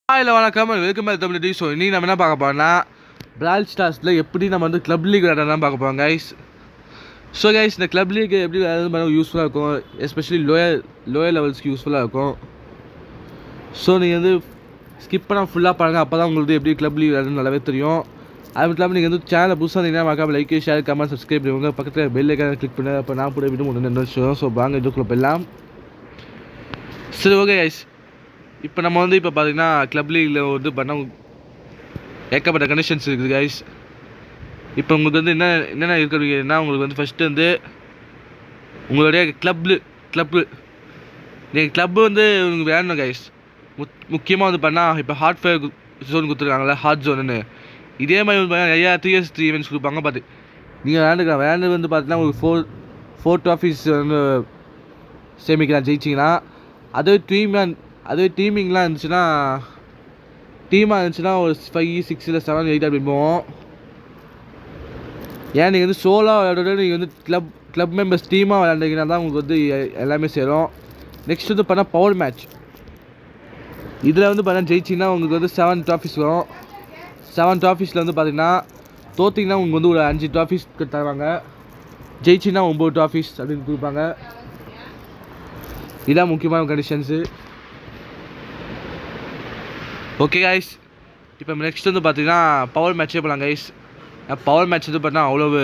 ஹாயில் வணக்கம் welcome back Tamil T so இன்னைக்கு நம்ம என்ன பார்க்க போறோம்னா பிரால் ஸ்டார்ஸில் எப்படி நம்ம வந்து கிளப் லீக் விளையாடலாம் பார்க்க போகிறோம் கைஸ் ஸோ கைஸ் இந்த கிளப் லீக் எப்படி விளையாடுறது பண்ண யூஸ்ஃபுல்லாக இருக்கும் எஸ்பெஷலி லோயர் லோயர் லெவல்ஸ்க்கு யூஸ்ஃபுல்லாக இருக்கும் ஸோ நீங்கள் வந்து ஸ்கிப் பண்ணால் ஃபுல்லாக பாருங்கள் அப்போ தான் உங்களுக்கு எப்படி கிளப் லீக் விளையாடுறது நல்லாவே தெரியும் அது மட்டும் இல்லாமல் நீங்கள் வந்து சேனலை புதுசாக இருந்தீங்கன்னா மறக்காம லைக் ஷேர் கமெண்ட் சப்ஸ்கிரைப் பண்ணுவாங்க பக்கத்தில் பெல் ஐக்கான கிளிக் பண்ணி அப்போ நான் கூட வீடு ஒன்று நினைச்சோம் ஸோ வாங்க இதுக்குள்ளே போயிடலாம் சரி ஓகே கைஸ் இப்போ நம்ம வந்து இப்போ பார்த்தீங்கன்னா கிளப் லீக்ல வந்து பண்ண ஏகப்பட்ட கண்டிஷன்ஸ் இருக்குது கைஸ் இப்போ உங்களுக்கு வந்து என்ன என்னென்ன இருக்கிறீங்கன்னா உங்களுக்கு வந்து ஃபஸ்ட்டு வந்து உங்களுடைய கிளப்பு கிளப்பு நீங்கள் கிளப்பு வந்து உங்களுக்கு வேணும் கைஸ் முக் முக்கியமாக வந்து பண்ணால் இப்போ ஹார்ட் ஃபயர் ஜோன் கொடுத்துருக்காங்களே ஹார்ட் ஜோனுன்னு இதே மாதிரி வந்து பார்த்தீங்கன்னா நிறையா த்ரீ இயர்ஸ் த்ரீ ஈவெண்ட்ஸ் கொடுப்பாங்க பார்த்து நீங்கள் விளையாண்டுக்கலாம் விளையாண்டு வந்து பார்த்தீங்கன்னா உங்களுக்கு ஃபோர் ஃபோர் ட்ராஃபிஸ் வந்து சேமிக்கலாம் ஜெயிச்சிங்கன்னா அதுவே டீமாக அதுவே டீமிங்லாம் இருந்துச்சுன்னா டீமாக இருந்துச்சுன்னா ஒரு ஃபைவ் சிக்ஸ் இல்லை செவன் எயிட் அப்படி போவோம் ஏன் நீங்கள் வந்து சோலாக விளையாடுறத நீங்கள் வந்து கிளப் கிளப் மெம்பர்ஸ் டீமாக விளையாண்டிங்கன்னா தான் உங்களுக்கு வந்து எ- எல்லாமே சேரும் நெக்ஸ்ட் வந்து பண்ணால் பவர் மேட்ச் இதில் வந்து பார்த்தா ஜெயிச்சிங்கன்னா உங்களுக்கு வந்து செவன் ட்ராஃபிஸ் வரும் செவன் ட்ராஃபிஸில் வந்து பார்த்தீங்கன்னா தோத்திங்கன்னா உங்களுக்கு வந்து ஒரு அஞ்சு ட்ராஃபிஸ் தருவாங்க ஜெயிச்சின்னா ஒம்பது ட்ராஃபிஸ் அப்படின்னு கொடுப்பாங்க இதான் முக்கியமான கண்டிஷன்ஸு ஓகே கைஸ் இப்போ நெக்ஸ்ட் வந்து பார்த்தீங்கன்னா பவர் மேட்ச்சே போகலாம் கைஸ் பவர் மேட்ச் வந்து பார்த்தீங்கன்னா அவ்வளவு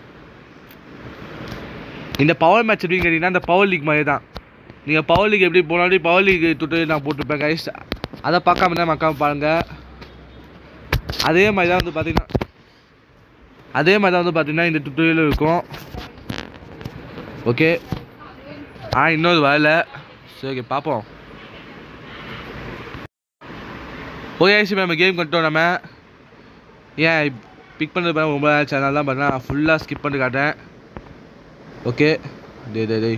இந்த பவர் மேட்ச் எப்படின்னு கேட்டிங்கன்னா இந்த பவர் லீக் மாதிரி தான் நீங்கள் பவர் லீக் எப்படி போனாலும் பவர் லீக் துட்டு நான் போட்டிருப்பேன் கைஸ் அதை பார்க்காம தான் மக்காம பாருங்கள் அதே மாதிரி தான் வந்து பார்த்தீங்கன்னா அதே மாதிரி தான் வந்து பார்த்தீங்கன்னா இந்த டுட்டோரியல் இருக்கும் ஓகே ஆ இன்னொரு வரல சரி ஓகே பார்ப்போம் ஓகே இப்போ நம்ம கேம் கட்டோம் நம்ம ஏன் பிக் பண்ணுறது பாருங்க ரொம்ப நாள் சேனல் தான் பண்ணா ஃபுல்லாக ஸ்கிப் பண்ணி காட்டேன் ஓகே டே டே டேய்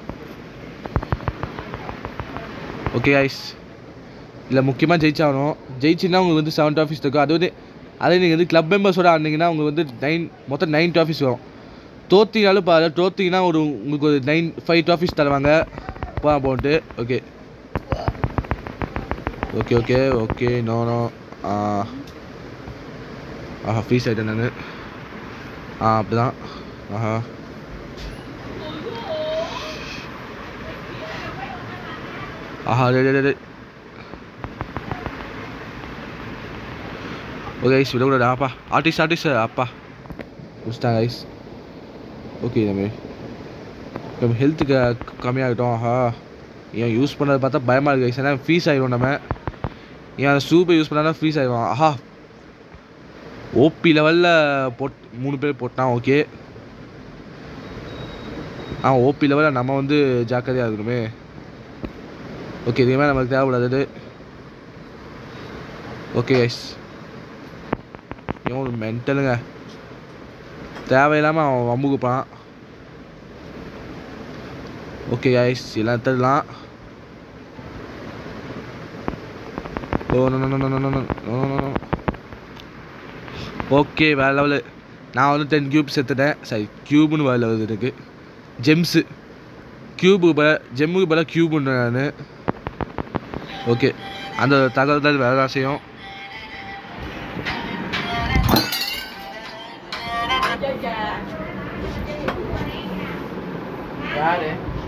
ஓகே ஐஸ் இல்லை முக்கியமாக ஜெயிச்சாகணும் ஜெயிச்சின்னா உங்களுக்கு வந்து செவன் ட்ராஃபிஸ் இருக்கும் அது வந்து அதே நீங்கள் வந்து கிளப் மெம்பர்ஸோட ஆடினீங்கன்னா உங்களுக்கு வந்து நைன் மொத்தம் நைன் ட்ராஃபிஸ் வரும் தோத்தினாலும் பாரு தோத்திங்கன்னா ஒரு உங்களுக்கு ஒரு நைன் ஃபைவ் ட்ராஃபிஸ் தருவாங்க போகலாம் போட்டு okay okay okay okay no no ஆஹா ஃப்ரீஸ் ஆகிட்டேன் நான் ஆ அப்படிதான் ஆஹா ஆஹா டே டே டே ஓகே ஐஸ் விடக்கூடாது அப்பா ஆர்டிஸ்ட் ஆர்டிஸ்ட் அப்பா முடிச்சிட்டாங்க ஐஸ் ஓகே நம்ம நம்ம ஹெல்த்துக்கு கம்மியாகிட்டோம் ஆஹா ஏன் யூஸ் பண்ணதை பார்த்தா பயமாக இருக்குது ஐஸ் ஏன்னா ஃபீஸ் ஆகிடும் நம்ம ஏன் அந்த சூப்பை யூஸ் பண்ணால் ஃபீஸ் ஆகிடும் ஆஹா ஓபி லெவலில் போட் மூணு பேர் போட்டான் ஓகே ஆ ஓபி லெவலில் நம்ம வந்து ஜாக்கிரதையாக இருக்கணுமே ஓகே இதுமே நமக்கு தேவைப்படாது ஓகே ஐஸ் இவன் மென்டலுங்க தேவையில்லாமல் அவன் வம்புக்குப்பான் ஓகே ஐஸ் எல்லாம் எடுத்துடலாம் oh no no no no no no no no no okay வேறு லெவலு நான் வந்து டென் க்யூப்ஸ் எடுத்துட்டேன் சரி க்யூப்னு வேறு லெவல் இருக்கு ஜெம்ஸு க்யூபுக்கு பல ஜெம்முக்கு பல க்யூப்னு நான் ஓகே அந்த தகவல் தான் வேறு தான் செய்யும் யாரு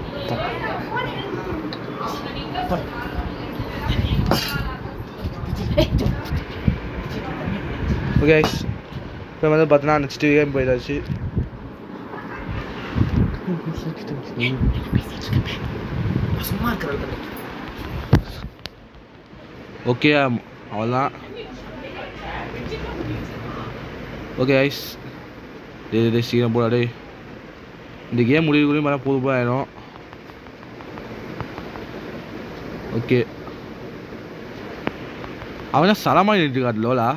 ஓகே இப்போ வந்து பார்த்தீங்கன்னா நெக்ஸ்ட் கேம் போயிடாச்சு சும்மா இருக்கிறது ஓகே அவ்வளோதான் ஓகே ஐஸ் டே டே சீக்கிரம் போடா டேய் இந்த கேம் முடிவுக்குள்ளேயும் பண்ணால் போதும் போது ஆயிடும் ஓகே அவனா சலமாய் நின்றுக்காரு லோலா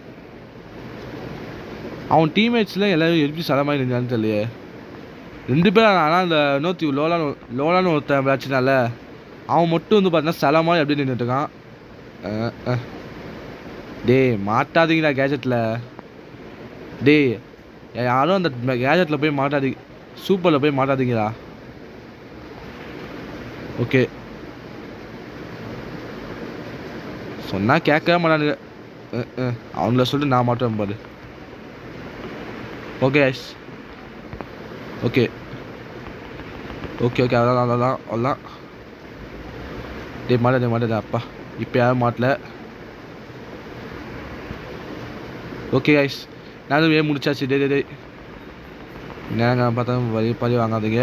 அவன் டீம்மேட்ஸில் எல்லாரும் எப்படி சலமாய் நின்றான்னு தெரியலையே ரெண்டு பேரும் ஆனால் அந்த இன்னொருத்தி லோலான்னு லோலான்னு ஒருத்தன் விளாச்சினால அவன் மட்டும் வந்து பார்த்தீங்கன்னா சலமாய் அப்படியே நின்றுட்டு இருக்கான் அஹ், அஹ். டேய் மாட்டாதீங்கடா கேஜெட்டில் டேய் யாரும் அந்த கேஜெட்டில் போய் மாட்டாதீங்க சூப்பரில் போய் மாட்டாதீங்கடா ஓகே சொன்னால் கேட்கவே மாட்டானுங்க அஹ், அஹ். அவங்கள சொல்லிட்டு நான் மாட்டேன் பாரு okay ice okay okay okay அவ்வளோதான் அவ்வளோதான் அவ்வளோதான் டே மாட்டே டே மாட்டே அப்பா இப்போ யாரும் மாட்டல ஓகே ஐஸ் நானும் வே முடிச்சாச்சு டே டே டே என்னங்க பார்த்தா பழி பழி வாங்காதீங்க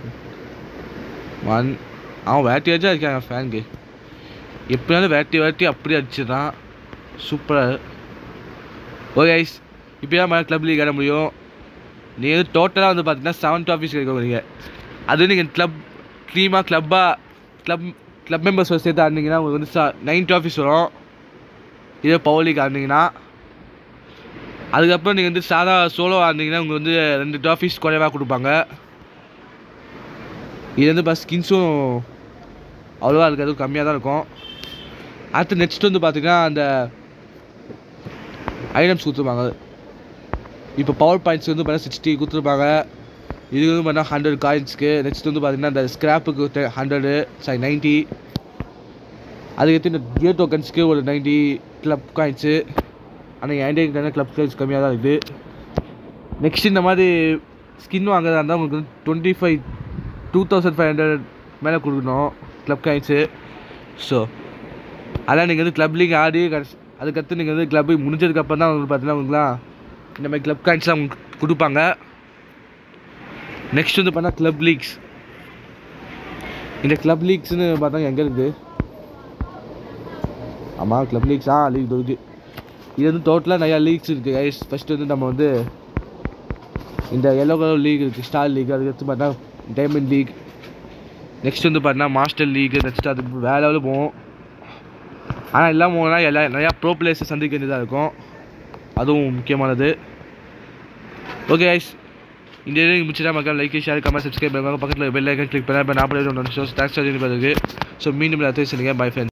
ஒன் அவன் வேட்டியாச்சும் இருக்காங்க ஃபேனுக்கு எப்படியாவது வேட்டி வேட்டி அப்படியே அடிச்சிடறான் சூப்பராக ஓகே ஐஸ் இப்போயா மேலே கிளப் லீக் ஆட முடியும் நீங்கள் டோட்டலாக வந்து பார்த்தீங்கன்னா செவன் ட்ராஃபிஸ் கிடைக்க போகிறீங்க அது நீங்கள் கிளப் டீமாக கிளப்பாக கிளப் கிளப் மெம்பர்ஸ் சேர்த்து ஆடினீங்கன்னா உங்களுக்கு வந்து ச நைன் ட்ராஃபிஸ் வரும் இதே பவர் லீக் ஆடினீங்கன்னா அதுக்கப்புறம் நீங்கள் வந்து சாதா சோலோ ஆடினீங்கன்னா உங்களுக்கு வந்து ரெண்டு ட்ராஃபிஸ் குறைவாக கொடுப்பாங்க இது வந்து இப்போ ஸ்கின்ஸும் அவ்வளோவா இருக்காது கம்மியாக தான் இருக்கும் அடுத்து நெக்ஸ்ட் வந்து பார்த்தீங்கன்னா அந்த ஐட்டம்ஸ் கொடுத்துருப்பாங்க இப்போ பவர் பாயிண்ட்ஸ் வந்து பார்த்தீங்கன்னா சிக்ஸ்டி கொடுத்துருப்பாங்க இது வந்து பார்த்தீங்கன்னா ஹண்ட்ரட் காயின்ஸ்க்கு நெக்ஸ்ட் வந்து பார்த்தீங்கன்னா அந்த ஸ்க்ராப்புக்கு ஹண்ட்ரடு சாரி நைன்ட்டி அதுக்கடுத்து இந்த கியர் டோக்கன்ஸ்க்கு ஒரு நைன்ட்டி கிளப் காயின்ஸு ஆனால் என்கிட்ட கிளப் காயின்ஸ் கம்மியாக தான் இருக்குது நெக்ஸ்ட் இந்த மாதிரி ஸ்கின் வாங்குறதா இருந்தால் உங்களுக்கு வந்து twenty five two thousand five hundred மேலே கொடுக்கணும் கிளப் காயின்ஸு ஸோ அதான் நீங்கள் வந்து கிளப் லீக் ஆடி கடைசி அதுக்கடுத்து நீங்கள் வந்து கிளப் முடிஞ்சதுக்கப்புறம் தான் உங்களுக்கு பார்த்தீங்கன்னா உங்களுக்குலாம் இந்த மாதிரி கிளப் காயின்ஸ்லாம் உங்களுக்கு கொடுப்பாங்க நெக்ஸ்ட் வந்து பார்த்தா கிளப் லீக்ஸ் இந்த கிளப் லீக்ஸ்னு பார்த்தா எங்கே இருக்குது ஆமாம் கிளப் லீக்ஸ் ஆ லீக் இருக்குது இது வந்து டோட்டலாக நிறையா லீக்ஸ் இருக்குது கைஸ் ஃபஸ்ட்டு வந்து நம்ம வந்து இந்த எல்லோ கலர் லீக் இருக்குது ஸ்டார் லீக் அதுக்கடுத்து பார்த்தா டைமண்ட் லீக் நெக்ஸ்ட் வந்து பார்த்தீங்கன்னா மாஸ்டர் லீக் நெக்ஸ்ட் அது வேறு லெவலில் போகும் ஆனால் எல்லாம் போனால் எல்லா நிறையா ப்ரோ பிளேயர்ஸை சந்திக்க வேண்டியதாக இருக்கும் அதுவும் முக்கியமானது ஓகே ஐஸ் இந்த வீடியோ முடிச்சுட்டா மக்கள் லைக் ஷேர் கமெண்ட் சப்ஸ்கிரைப் பண்ணுவாங்க பக்கத்தில் பெல் ஐக்கன் கிளிக் பண்ண இப்போ நான் ஷோஸ் தேங்க்ஸ் ஸோ மீண்டும் அடுத்த சொல்லுங்கள் பை ஃப்ரெண்ட்ஸ்